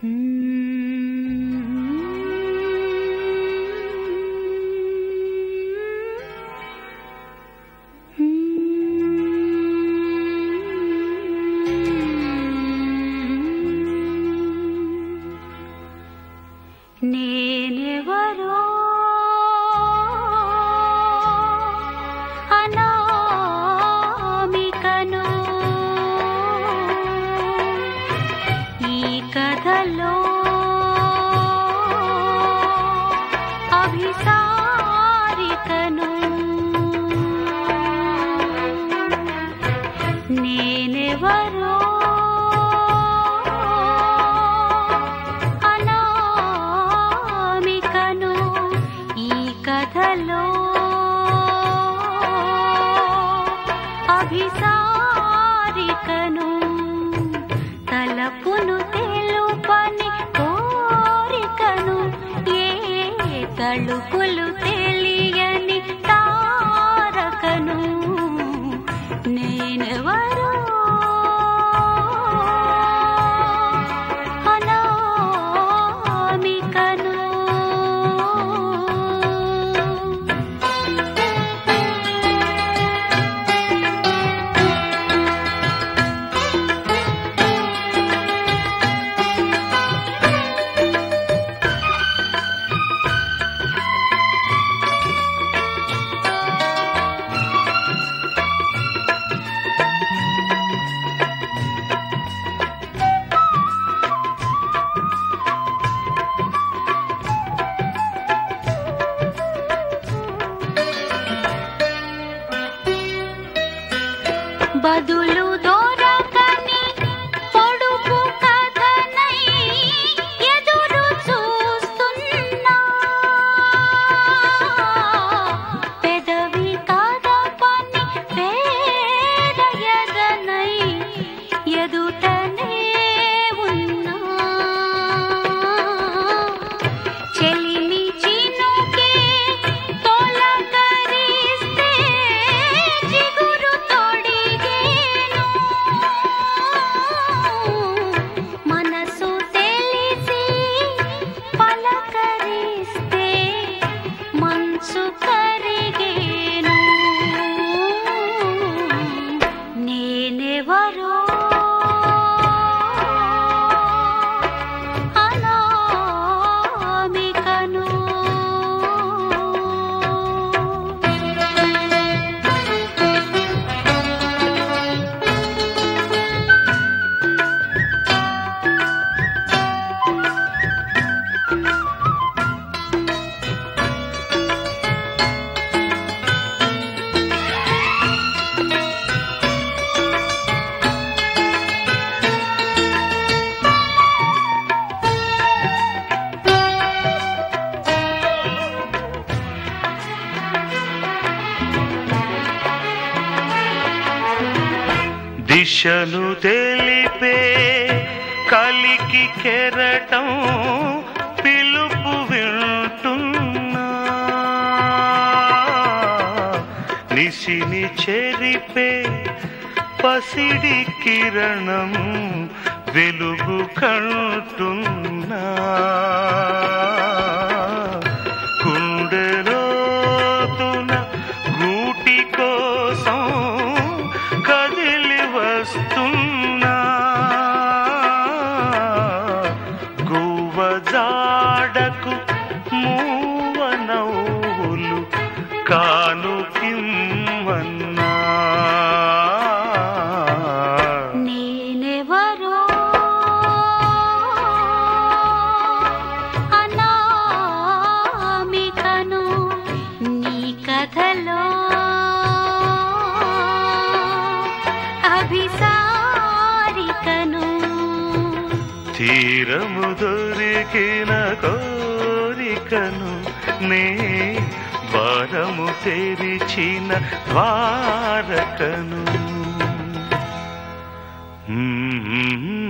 నేనెవరో అనామికను ఈ కథలో అభిసారికను నేనెవరో అనామికను ఈ కథలో అభిసారికను తలపును తెలుపని కోరికను ఏ తలుపులు తెలియని తారకను నేనెవరో అనామికను బదులు దొరకని పొడుపు కథనై ఎదురు చూస్తున్నా పెదవి కదపని పేద ఎదనై ఎదుటనే ఉన్నా చెలిమి చినుకే తొలకరిస్తే చిగురు తొడిగేను మనసు తెలిసి పలకరిస్తే మంచు కరిగేను నేనెవరో అనామికను దిశను తెలిపే కలికి కెరటం పిలుపు వింటున్నా నిసిని చెరిపే పసిడి కిరణం వెలుగు కంటున్నా గుండెలోతున గూటి కోసం కదిలి వస్తున్నా గువ్వ జాడకు మూవ నవ్వులు కానుకిమ్మన్నా నేనెవరో అనామికను నీ కథలో అభిసారికను తీరము దొరికిన కోరికను నే ద్వారము తెరిచిన ద్వారకను మ్మ్.